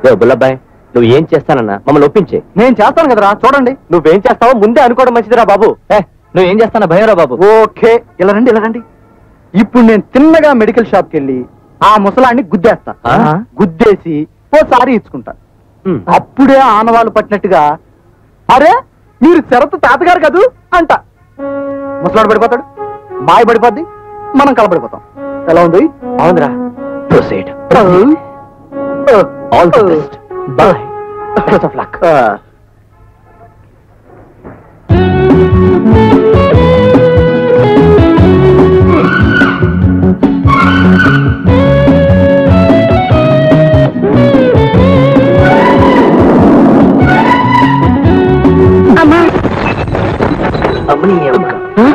ఏ బుల్లబ్బాయ్ నువ్వు ఏం చేస్తానన్నా మమ్మల్ని ఒప్పించే నేను చేస్తాను కదరా చూడండి నువ్వేం చేస్తావో ముందే అనుకోవడం మంచిదిరా బాబు ఏ నువ్వేం చేస్తానా భయంరా బాబు ఓకే ఇలా రండి ఇలా రండి ఇప్పుడు నేను తిన్నగా మెడికల్ షాప్కి వెళ్ళి ఆ ముసలాన్ని గుద్దేస్తా ఆ? గుద్దేసి ఓ సారీ ఇచ్చుకుంటా ఉమ్. అప్పుడే ఆనవాళ్ళు పట్టినట్టుగా అరే మీరు శరత్ తాతగారు కదూ అంట ముసలాడు పడిపోతాడు మాయ పడిపోద్ది మనం కలపడిపోతాం ఎలా ఉంది అవునరా proceed all the best boy best of luck అమ్మా అమ్మని అమ్మ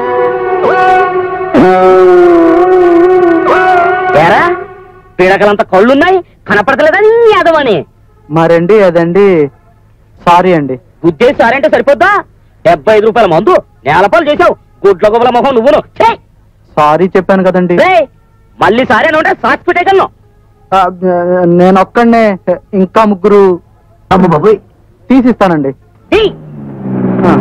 ఏరా పీడకలంత కళ్ళున్నాయి కనపడతలేదని యాదవని మరండి అదండి సారీ అండి గుద్దేసి సారంటే సరిపోద్దా డెబ్బై ఐదు రూపాయల మందు నేలపాలు చేసావు గుడ్ల గుబల మొహం నువ్వును ఛే! సారీ చెప్పాను కదండి రేయ్, మళ్ళీ సారీ అని ఉంటే సాక్షి పెట్టేయగలను ఆ, నేను ఒక్కడనే ఇంకా ముగ్గురు అమ్మ బాబోయ్ తీసిస్తానండి ఏయ్, ఆ.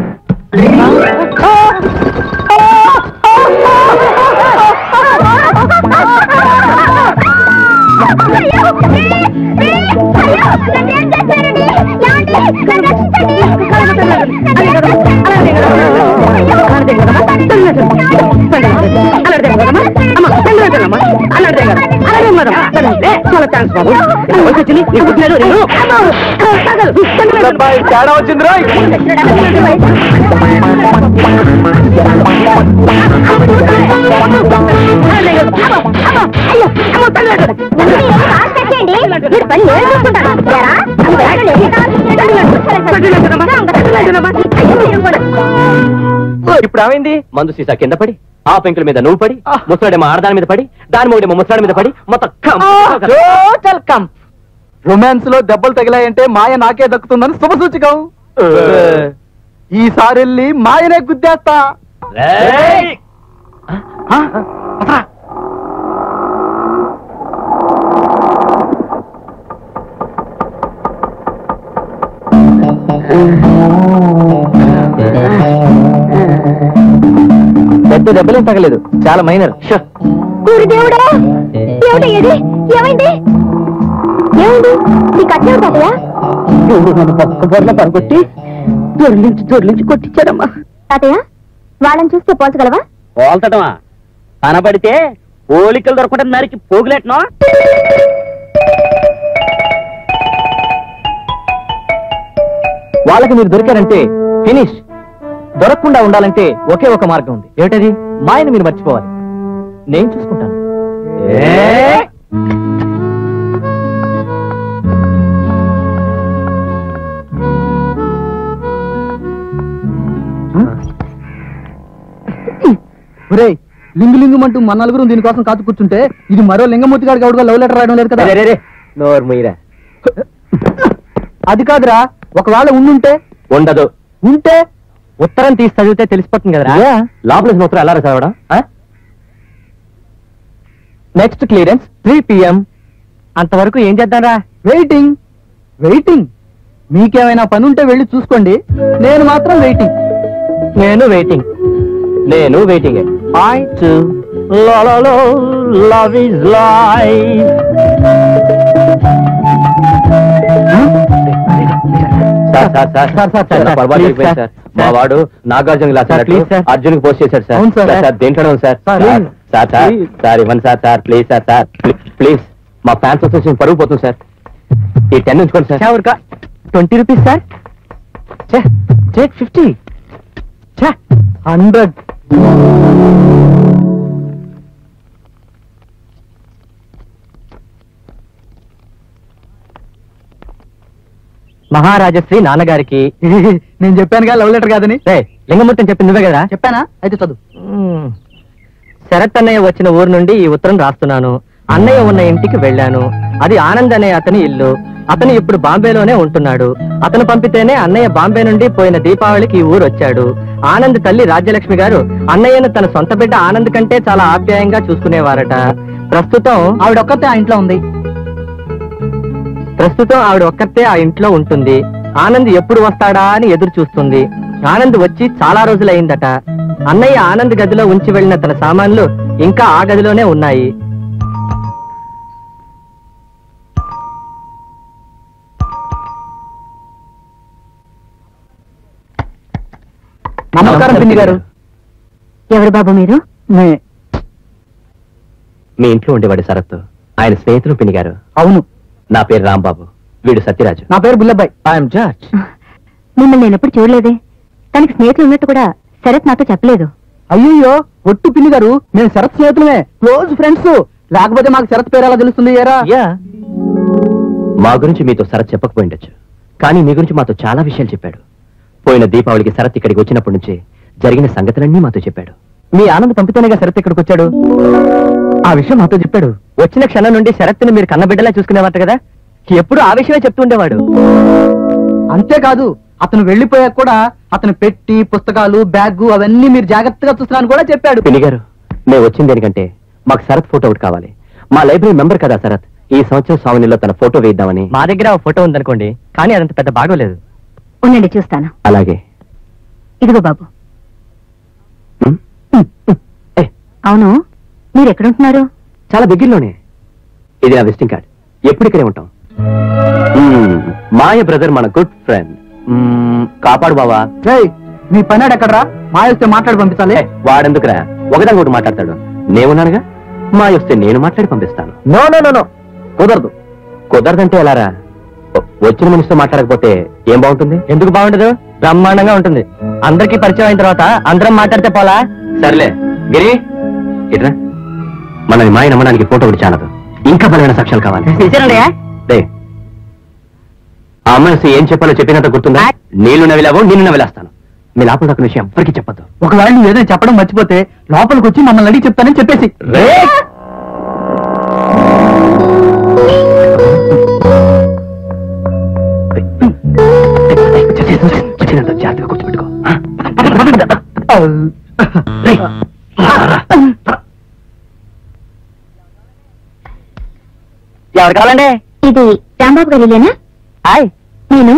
అబ్బాయి, తేడా వచ్చింది రోయ్ ఇప్పుడు ఏమైంది మందు సీసా కింద పడి ఆ పెంకుల మీద నువ్వు పడి ముసలాడేమో ఆడదాని మీద పడి దాని మూడేమో ముసలాడి మీద పడి మొత్తం కం- టోటల్ కమ్ రొమాన్స్ లో దెబ్బలు తగిలాయంటే మాయ నాకే దక్కుతుందని శుభ సూచకం ఈసారి వెళ్ళి మాయనే గుద్దేస్తా రేయ్! ఆ, పదరా. పెద్ద దెబ్బలేం తగలేదు చాలా మైనర్ దేవుడా ఏమిటి ఇది ఏమైంది ఏమైంది నీకు అట్లేదు తాతయ్య పక్క బొర్ల పరగొట్టి దొర్లించి దొర్లించి కొట్టించాడమ్మా తాతయ్య వాళ్ళని చూస్తే పోల్చగలవా పోల్తటమా కనబడితే పోలికలు దొరకకుండా నరికి పోగులేటనా వాళ్ళకి మీరు దొరికారంటే ఫినిష్ దొరకకుండా ఉండాలంటే ఒకే ఒక మార్గం ఉంది ఏమిటది మాయను మీరు మర్చిపోవాలి నేను చూసుకుంటాను ఒరేయ్ లింగు లింగుమంటూ మన నలుగురు దీనికోసం కాచు కూర్చుంటే ఇది మరో లింగమూర్తి గారికి గౌడుగా లవ్ లెటర్ రాయడం లేదు కదా రే, రే, రే. నోరు ముయ్యరా అది కాదురా ఒకవేళ ఉండుంటే ఉండదు ఉంటే ఉత్తరం తీసి చదివితే తెలిసిపోతుంది కదరా Yeah. లోపల ఉన్న ఉత్తరం ఎలా చదవడం నెక్స్ట్ క్లియరెన్స్ త్రీ పిఎం అంతవరకు ఏం చేద్దాంరా వెయిటింగ్ వెయిటింగ్ మీకేమైనా పని ఉంటే వెళ్ళి చూసుకోండి నేను మాత్రం వెయిటింగ్ నేను వెయిటింగ్ నేను waiting I to love is life sir sir sir sir, sir, చాలా సార్, పొరపాటు please, అయిపోయింది సార్. సార్ మా వాడు Nagarjuna glass sir, please, sir. Arjun post చేశాడు సార్ అవును, సార్. సార్, సార్ దేంట్లో ఉంది sir sir, sir, please. Sir sir Please. Sir ఇవ్వండి sir sir please sir sir please మా ఫ్యాన్స్ వచ్చేసి పరుగు పోతుంది సార్ ఈ టెన్ ఉంచుకోండి sir twenty rupees sir take fifty hundred మహారాజశ్రీ నాన్నగారికి నేను చెప్పానుగా లవ్ లెటర్ కాదని రే లింగమూర్తి చెప్పింది నువ్వే కదా చెప్పానా అయితే చదువు మ్మ్. శరత్ అన్నయ్య వచ్చిన ఊరు నుండి ఈ ఉత్తరం రాస్తున్నాను అన్నయ్య ఉన్న ఇంటికి వెళ్ళాను అది ఆనంద్ అనే అతని ఇల్లు అతను ఇప్పుడు బాంబేలోనే ఉంటున్నాడు అతను పంపితేనే అన్నయ్య బాంబే నుండి పోయిన దీపావళికి ఈ ఊరు వచ్చాడు ఆనంద్ తల్లి రాజ్యలక్ష్మి గారు అన్నయ్యను తన సొంత బిడ్డ ఆనంద్ కంటే చాలా ఆప్యాయంగా చూసుకునేవారట ప్రస్తుతం ఆవిడ ఒక్కతే ఆ ఇంట్లో ఉంది ప్రస్తుతం ఆవిడ ఒక్కతే ఆ ఇంట్లో ఉంటుంది ఆనంద్ ఎప్పుడు వస్తాడా అని ఎదురు చూస్తుంది ఆనంద్ వచ్చి చాలా రోజులైందట అన్నయ్య ఆనంద్ గదిలో ఉంచి వెళ్ళిన తన సామాన్లు ఇంకా ఆ గదిలోనే ఉన్నాయి నమస్కారం పిన్ని గారు ఎవరు బాబు మీరు మే- మీ ఇంట్లో ఉండేవాడు శరత్ ఆయన స్నేహితులు పిన్ని గారు అవును నా పేరు రాంబాబు వీడు సత్యరాజు నా పేరు బుల్లబ్బాయ్ ఐఎమ్ జడ్జ్ మిమ్మల్ని నేను ఎప్పుడు చూడలేదే తనకి స్నేహితులు ఉన్నట్టు కూడా శరత్ నాతో చెప్పలేదు అయ్యో ఒట్టు పిన్ని గారు మేము శరత్ స్నేహితులమే క్లోజ్ ఫ్రెండ్స్ లేకపోతే మాకు శరత్ పేరు ఎలా తెలుస్తుంది ఏరా యా మా గురించి మీతో శరత్ చెప్పకపోయిండొచ్చు కానీ మీ గురించి మాతో చాలా విషయాలు చెప్పాడు పోయిన దీపావళికి శరత్ ఇక్కడికి వచ్చినప్పటి నుంచి జరిగిన సంగతులన్నీ మాతో చెప్పాడు మీ ఆనంద్ పంపితేనేగా శరత్ ఇక్కడికి వచ్చాడు ఆ విషయం మాతో చెప్పాడు వచ్చిన క్షణం నుండి శరత్ని మీరు కన్నబిడ్డలా చూసుకునేవాట కదా ఎప్పుడు ఆ విషయమే చెప్తూ ఉండేవాడు అంతేకాదు అతను వెళ్ళిపోయాక కూడా అతను పెట్టి పుస్తకాలు బ్యాగ్ అవన్నీ మీరు జాగ్రత్తగా చూస్తున్నాను కూడా చెప్పాడు పిన్ని గారు మేము వచ్చింది దేనికంటే మాకు శరత్ ఫోటో ఒకటి కావాలి మా లైబ్రరీ మెంబర్ కదా శరత్ ఈ సంవత్సరం స్వామినిలో తన ఫోటో వేద్దామని మా దగ్గర ఓ ఫోటో ఉందనుకోండి కానీ అదంత పెద్ద బాగోలేదు ఉండండి చూస్తాను అలాగే ఇదిగో బాబు హ్మ్? ఏ, అవును మీరు ఎక్కడుంటున్నారు చాలా దగ్గరలోనే ఇది నా విజిటింగ్ కార్డ్ ఎప్పుడు ఇక్కడే ఉంటాం మ్మ్, మాయ బ్రదర్ మన గుడ్ ఫ్రెండ్ మ్మ్, కాపాడు బావా రేయ్, మీ పన్నాడు ఎక్కడరా మాయ వస్తే మాట్లాడి పంపించాలి ఏ, వాడెందుకురా ఒకదాని ఒకటి మాట్లాడతాడు నేనున్నానుగా మాయ వస్తే నేను మాట్లాడి పంపిస్తాను నో నో నో నో కుదరదు కుదరదంటే ఎలారా వ- వచ్చిన మనిషితో మాట్లాడకపోతే ఏం బాగుంటుంది ఎందుకు బాగుండదు బ్రహ్మాండంగా ఉంటుంది అందరికీ పరిచయం అయిన తర్వాత అందరం మాట్లాడితే పోలా సర్లే గిరి ఇట్రా మన మాయ నమ్మడానికి ఫోటో ఒకటి చాలదు ఇంకా బలమైన సాక్ష్యాలు కావాలి రే ఆ అమ్మాయి వస్తే ఏం చెప్పాలో చెప్పినంత గుర్తుందా నీళ్లు నవిలావో నిన్ను నవిలేస్తాను మీ లోపల దాకా విషయం ఎవ్వరికీ చెప్పద్దు ఒకవేళ నువ్వు ఏదైనా చెప్పడం మర్చిపోతే లోపలికి వచ్చి మమ్మల్ని అడిగి చెప్తానని చెప్పేసి చెప్పినంత జాగ్రత్తగా కూర్చోబెట్టుకో ఎవరు కావాలండి ఇది రాంబాబు గారి ఇల్లేనా హాయ్ నేను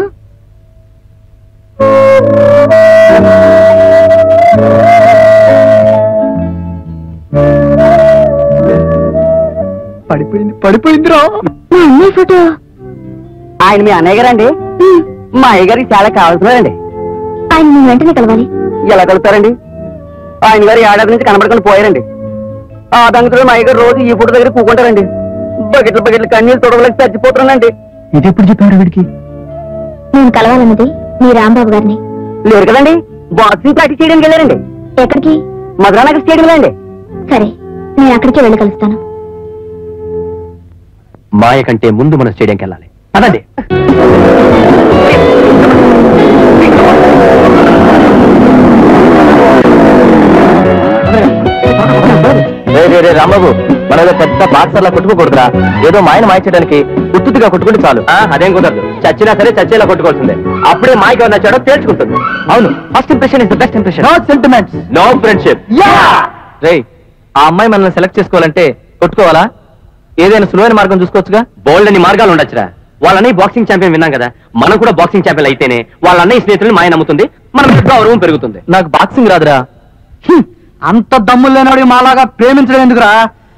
పడిపోయింది పడిపోయిందిరా మా అన్నయ్య ఫోటో ఆయన మీ అన్నయ్య గారండి మా అయ్య గారికి చాలా కావాల్సినారండి ఆయన నేను వెంటనే కలవాలి ఎలా కలుపుతారండి ఆయన గారు ఏడాది నుంచి కనబడకుండా పోయారండి ఆ దంగతులు మా అయ్య గారు రోజు ఈ ఫోటో దగ్గర కూకుంటారండి బకెట్లు బకెట్లు కన్నీళ్ళు తొడవలేక చచ్చిపోతున్నానండి ఇది ఎప్పుడు చెప్పారు వీడికి నేను కలవాలన్నది మీ రాంబాబు గారిని లేరు కదండి బాక్సింగ్ ప్రాక్టీస్ చేయడానికి వెళ్ళారండి ఎక్కడికి మధురానగర్ స్టేడియంలో అండి సరే నేను అక్కడికే వెళ్ళి కలుస్తాను మాయ కంటే ముందు మన స్టేడియంకి వెళ్ళాలి అదండి రే, రే, రే, రాంబాబు మన ఏదో పెద్ద బాక్సర్లా కొట్టుకోకూడదురా ఏదో మాయను మాయించడానికి ఉత్తుగా కొట్టుకుంటే చాలు ఆ, అదేం కుదరదు చచ్చినా సరే చచ్చేలా కొట్టుకోవాల్సిందే అప్పుడే మాయకి ఎవరు నచ్చాడో తేల్చుకుంటుంది అవును first impression is the best impression no sentiments no friendship రే ఆ అమ్మాయి మనల్ని సెలెక్ట్ చేసుకోవాలంటే కొట్టుకోవాలా ఏదైనా సులువైన మార్గం చూసుకోవచ్చుగా బోల్డ్ అని మార్గాలు ఉండొచ్చురా వాళ్ళని బాక్సింగ్ ఛాంపియన్ విన్నాం కదా మనం కూడా బాక్సింగ్ ఛాంపియన్ అయితేనే వాళ్ళ అన్నయ్య స్నేహితులను మాయ నమ్ముతుంది మనం గౌరవం పెరుగుతుంది నాకు బాక్సింగ్ రాదురా హ్మ్. అంత దమ్ములు లేనివాడు మాలాగా ప్రేమించడం ఎందుకురా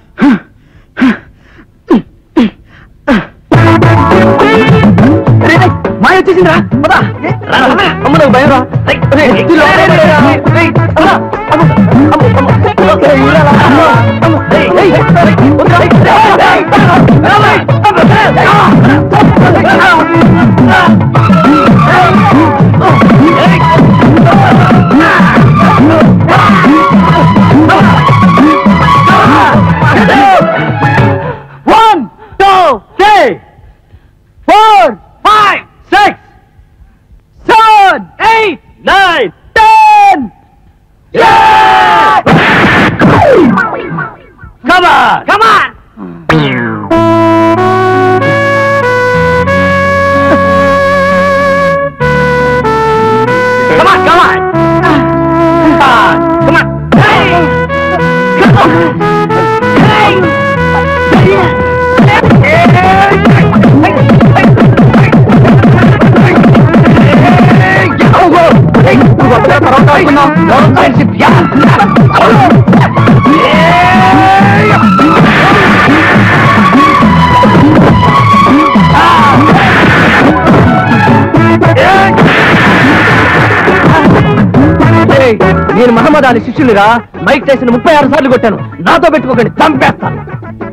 రే, రే, మాయ వచ్చేసిందిరా పద. ఏ, రా, రా, రా. అమ్మ నాకు భయం రా రేయ్, రేయ్, ఇది లోపలే లేరా? రేయ్, అమ్మ, అమ్మ, అమ్మ, అమ్మ, అమ్మ, రేయ్, ఇలా రా, అమ్మ, అమ్మ, రేయ్, రేయ్, రేయ్, రేయ్, వద్దురా, రేయ్, రేయ్, రేయ్, రేయ్, అమ్మ, రేయ్, One, two, three, four, five, six, seven, eight, nine, ten. Yeah! come on, Come on! come on, come on, Ah, come on, Hey! Come on! Hey! Hey! Hey! ఏయ్, నేను మహమ్మద్ అలీ శిష్యులురా మైక్ టైసన్ ముప్పై ఆరు సార్లు కొట్టాను నాతో పెట్టుకోకండి చంపేస్తాను